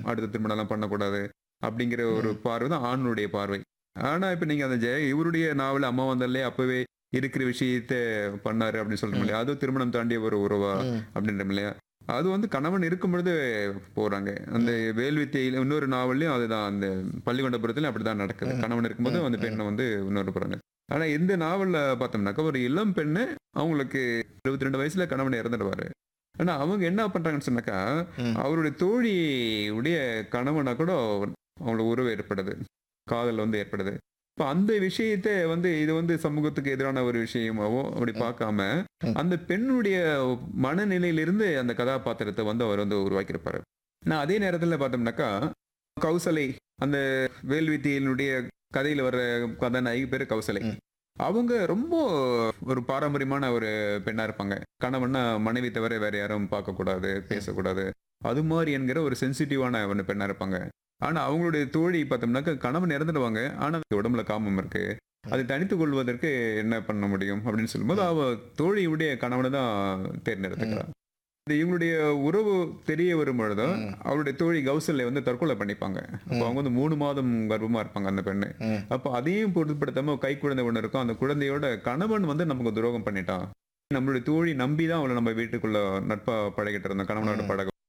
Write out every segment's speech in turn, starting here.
அடுத்த திருமணம் எல்லாம் பண்ணக்கூடாது அப்படிங்கிற ஒரு பார்வை தான் ஆணுடைய பார்வை ஆனா இப்ப நீங்க அந்த ஜெய இவருடைய நாவல் அம்மா வந்தாலே அப்பவே இருக்கிற விஷயத்த பண்ணாரு அப்படின்னு சொல்றோம் இல்லையா அதுவும் திருமணம் தாண்டிய ஒரு உறவா ம். அப்படின்றோம் இல்லையா அது வந்து கணவன் இருக்கும் பொழுது போறாங்க அந்த வேல்வித்தையில இன்னொரு நாவல்லையும் அதுதான் அந்த பள்ளிகொண்டபுரத்துல அப்படிதான் நடக்குது ம். கணவன் இருக்கும்போது ம், அந்த ம். பெண்ணை வந்து இன்னொரு போறாங்க ஆனா இந்த நாவல்ல பார்த்தோம்னாக்கா ஒரு இளம் பெண்ணு அவங்களுக்கு இருபத்தி ரெண்டு வயசுல கணவன் இறந்துடுவாரு ஆனா அவங்க என்ன பண்றாங்கன்னு சொன்னாக்கா ம். அவருடைய தோழி உடைய கணவனா கூட அவங்களுக்கு உறவு ஏற்படுது காதல் வந்து ஏற்படுது இப்ப அந்த விஷயத்தை வந்து இது வந்து சமூகத்துக்கு எதிரான ஒரு விஷயமாவோ அப்படி பார்க்காம ம். அந்த பெண்ணுடைய மனநிலையிலிருந்து அந்த கதாபாத்திரத்தை வந்து அவர் வந்து உருவாக்கியிருப்பாரு நான் அதே நேரத்துல பார்த்தோம்னாக்கா கௌசலை அந்த வேல்வித்தியினுடைய கதையில வர்ற கதாநாயகி பேரு கௌசலை ம். அவங்க ரொம்ப ஒரு பாரம்பரியமான ஒரு பெண்ணா இருப்பாங்க கணவன்னா மனைவி தவிர வேற யாரும் பார்க்க கூடாது பேசக்கூடாது அது மாதிரி என்கிற ஒரு சென்சிட்டிவான ஒரு பெண்ணா இருப்பாங்க ஆனா அவங்களுடைய தோழி பார்த்தோம்னாக்கா கணவன் இறந்துடுவாங்க ஆனா உடம்புல காமம் இருக்கு அதை தனித்துக் கொள்வதற்கு என்ன பண்ண முடியும் அப்படின்னு சொல்லும்போது அவ தோழியுடைய கணவனை தான் தேர்ந்தெடுத்துக்கிறான் இந்த இவங்களுடைய உறவு தெரிய வரும் பொழுதும் ம். அவருடைய தோழி கௌசல்ய வந்து தற்கொலை பண்ணிப்பாங்க அப்போ அவங்க வந்து மூணு மாதம் கர்ப்பமா இருப்பாங்க அந்த பெண்ணு ம். அப்போ அதையும் பொருட்படுத்தாம கை குழந்தை ஒண்ணு இருக்கும் அந்த குழந்தையோட கணவன் வந்து நமக்கு துரோகம் பண்ணிட்டான் நம்மளுடைய தோழி நம்பி தான் அவளை நம்ம வீட்டுக்குள்ள நட்பா பழகிட்டு இருந்தோம் கணவனோட ம். பழக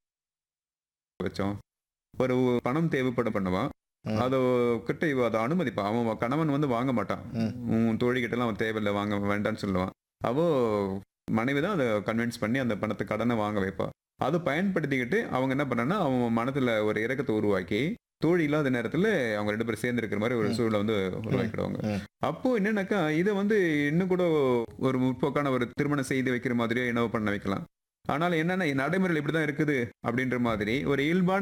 வச்சோம் ஒரு பணம் தேவைப்பட பண்ணுவான் ம். அதை கிட்ட இவ அதை அனுமதிப்பான் அவன் கணவன் வந்து வாங்க மாட்டான் ம். உன் தோழி கிட்ட எல்லாம் அவன் தேவையில்லை வாங்க வேண்டாம்னு சொல்லுவான் அவோ மனைவி தான் அதை கன்வின்ஸ் பண்ணி அந்த பணத்தை கடனை வாங்க வைப்பா அதை பயன்படுத்திக்கிட்டு அவங்க என்ன பண்ணான்னா அவன் மனத்துல ஒரு இறக்கத்தை உருவாக்கி தோழி இல்லாத நேரத்துல அவங்க ரெண்டு பேரும் சேர்ந்து இருக்கிற மாதிரி ஒரு ம். சூழலை வந்து உருவாக்கிடுவாங்க ம். அப்போ என்னன்னாக்கா இதை வந்து இன்னும் கூட ஒரு முற்போக்கான ஒரு திருமணம் செய்து வைக்கிற மாதிரியோ என்னவோ பண்ண வைக்கலாம் ஆனால் என்னன்னா நடைமுறையில் இப்படிதான் இருக்குது அப்படின்ற மாதிரி ஒரு இயல்பான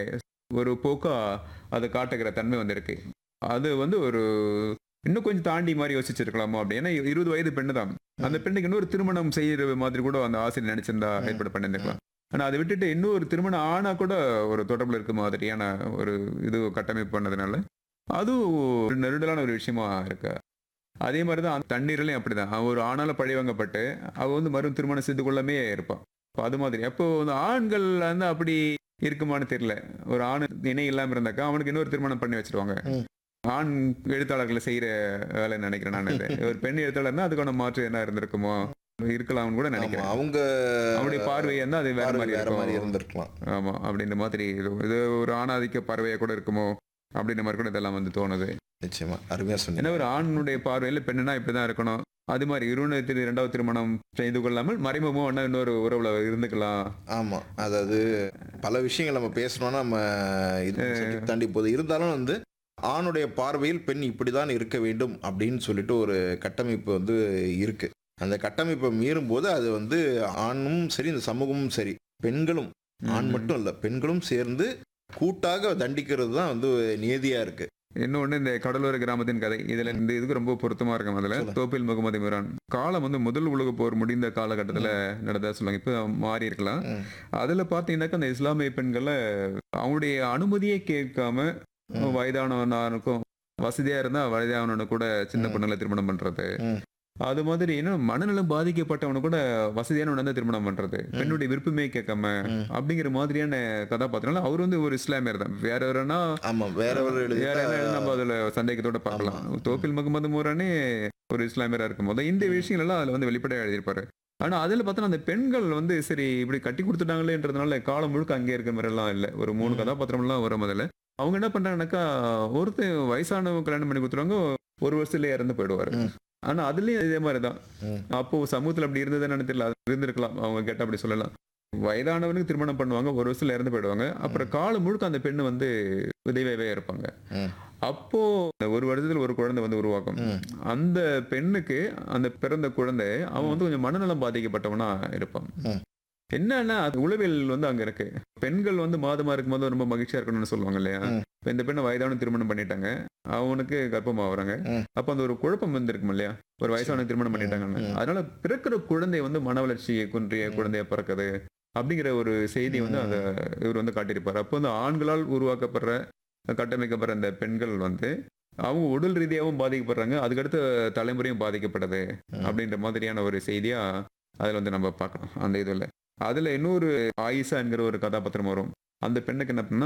ஒரு போக்கா அதை காட்டுகிற தன்மை வந்து இருக்கு அது வந்து ஒரு இன்னும் கொஞ்சம் தாண்டி மாதிரி யோசிச்சிருக்கலாமோ அப்படி ஏன்னா இருபது வயது பெண்ணு தான் அந்த பெண்ணுக்கு இன்னொரு திருமணம் செய்யற மாதிரி கூட அந்த ஆசிரியர் நினைச்சிருந்தா ம். ஏற்பாடு பண்ணியிருந்துக்கலாம் ஆனா அதை விட்டுட்டு இன்னொரு திருமணம் ஆனா கூட ஒரு தொடர்புல இருக்க மாதிரியான ஒரு இது கட்டமைப்பு பண்ணதுனால அதுவும் ஒரு நெருடலான ஒரு விஷயமா இருக்கு அதே மாதிரி தான் தண்ணீர்லையும் அப்படிதான் அவ ஒரு ஆணால பழிவாங்கப்பட்டு அவ வந்து மறு திருமணம் செய்து கொள்ளாமே இருப்பான் அப்ப அது மாதிரி அப்போ இந்த ஆண்கள் வந்து அப்படி இருக்குமான்னு தெரியல ஒரு ஆண் இணை இல்லாம இருந்தாக்கா அவனுக்கு இன்னொரு திருமணம் பண்ணி வச்சிருவாங்க ம். ஆண் எழுத்தாளர்களை செய்யற வேலை நினைக்கிறேன் நான் இது ஒரு பெண் எழுத்தாளர்னா அதுக்கான மாற்று என்ன இருந்திருக்குமோ இருக்கலாம்னு கூட ஆமா, நினைக்கிறேன் அவங்க அவனுடைய பார்வை இருந்தா அது வேற பார்வை மாதிரி வேற மாதிரி இருக்கும் இருந்திருக்கலாம் ஆமா அப்படின்ற மாதிரி இது இது ஒரு ஆணாதிக்க பார்வையா கூட இருக்குமோ அப்படின்ற மாதிரி கூட இதெல்லாம் வந்து தோணுது நிச்சயமா அருமையா சொன்னீங்க ஏன்னா ஒரு ஆணுடைய பார்வையில பெண்ணுனா இப்படிதான் இருக்கணும் அது மாதிரி இருவனு திரு இரண்டாவது திருமணம் செய்து கொள்ளாமல் மறைமுகமா ஒண்ணா இன்னொரு உறவுல இருந்துக்கலாம் ஆமா அதாவது பல விஷயங்கள் நம்ம பேசணும்னா நம்ம இது சொல்லி தாண்டி போகுது இருந்தாலும் வந்து ஆணுடைய பார்வையில் பெண் இப்படிதான் இருக்க வேண்டும் அப்படின்னு சொல்லிட்டு ஒரு கட்டமைப்பு வந்து இருக்கு அந்த கட்டமைப்பை மீறும் போது அது வந்து ஆணும் சரி இந்த சமூகமும் சரி பெண்களும் ஆண் மட்டும் இல்ல பெண்களும் சேர்ந்து கூட்டாக தண்டிக்கிறது தான் வந்து நியதியா இருக்கு இன்னொன்னு இந்த கடலோர கிராமத்தின் கதை இதுல இந்த இதுக்கு ரொம்ப பொருத்தமா இருக்கும் அதுல சொல்லுங்க. தோப்பில் முகமது மிரான் காலம் வந்து முதல் உலக போர் முடிந்த காலகட்டத்துல நடந்ததா சொல்லுவாங்க இப்ப மாறி இருக்கலாம் ம். அதுல பாத்தீங்கன்னாக்கா அந்த இஸ்லாமிய பெண்களை அவங்களுடைய அனுமதியே கேட்காம ம். வயதானவனாருக்கும் வசதியா இருந்தா வயதானவனு கூட சின்ன ம். பொண்ணுல திருமணம் பண்றது ம். அது மாதிரி இன்னும் மனநலம் பாதிக்கப்பட்டவனு கூட வசதியானவன தான் திருமணம் பண்றது பெண்ணுடைய விருப்பமே கேட்காம ம். அப்படிங்கிற மாதிரியான கதாபாத்திரம் அவர் வந்து ஒரு இஸ்லாமியர் தான் வேற வேறனா ஆமா வேற ஒரு வேற என்ன எழுதி நம்ம அதுல சந்தேகத்தோட பார்க்கலாம் ஆமா. தோப்பில் முகமது மூரானே ஒரு இஸ்லாமியரா இருக்கும் போது இந்த விஷயங்கள் எல்லாம் அதுல வந்து வெளிப்படையா எழுதியிருப்பாரு ஆனா அதுல பார்த்தா அந்த பெண்கள் வந்து சரி இப்படி கட்டி கொடுத்துட்டாங்களேன்றதுனால காலம் முழுக்க அங்கே இருக்கிற மாதிரி எல்லாம் இல்ல ஒரு மூணு ம். கதாபாத்திரம் எல்லாம் வரும் அதுல அவங்க என்ன பண்றாங்கன்னாக்கா ஒருத்தர் வயசானவங்க கல்யாணம் பண்ணி கொடுத்துருவாங்க ஒரு வருஷத்துல இறந்து போயிடுவாரு ம். ஆனா அதுலயும் இதே மாதிரிதான் ம். அப்போ சமூகத்துல அப்படி இருந்ததுன்னு தெரியல அது இருந்திருக்கலாம் அவங்க கேட்ட அப்படி சொல்லலாம் வயதானவனுக்கு திருமணம் பண்ணுவாங்க ஒரு வருஷத்துல இறந்து போயிடுவாங்க அப்புறம் காலம் முழுக்க அந்த பெண்ணு வந்து விதைவாவே இருப்பாங்க ம். அப்போ இந்த ஒரு வருடத்துல ஒரு குழந்தை வந்து உருவாக்கும் ம். அந்த பெண்ணுக்கு அந்த பிறந்த குழந்தை அவன் வந்து கொஞ்சம் மனநலம் பாதிக்கப்பட்டவனா இருப்பான் ம். என்னன்னா அது உளவியல் வந்து அங்க இருக்கு பெண்கள் வந்து மாதமா இருக்கும்போது ரொம்ப மகிழ்ச்சியா இருக்கணும்னு சொல்லுவாங்க இல்லையா ம். இப்ப இந்த பெண்ணை வயதான திருமணம் பண்ணிட்டாங்க அவனுக்கு கர்ப்பமாகறாங்க ம். அப்ப அந்த ஒரு குழப்பம் வந்திருக்கும் இல்லையா ஒரு வயசான திருமணம் பண்ணிட்டாங்கன்னு ம். அதனால பிறக்கிற குழந்தை வந்து மன வளர்ச்சியை குன்றிய குழந்தையா பிறக்குது அப்படிங்கிற ஒரு செய்தி வந்து அந்த இவர் வந்து காட்டியிருப்பாரு அப்போ வந்து ஆண்களால் உருவாக்கப்படுற கட்டமைக்கப்படுற இந்த பெண்கள் வந்து அவங்க உடல் ரீதியாகவும் பாதிக்கப்படுறாங்க அதுக்கடுத்த தலைமுறையும் பாதிக்கப்படுது ம். அப்படின்ற மாதிரியான ஒரு செய்தியா அதுல வந்து நம்ம பார்க்கலாம் அந்த இதுல அதுல இன்னொரு ஆயிஷா என்கிற ஒரு கதாபாத்திரம் வரும் அந்த பெண்ணுக்கு என்ன பண்ணா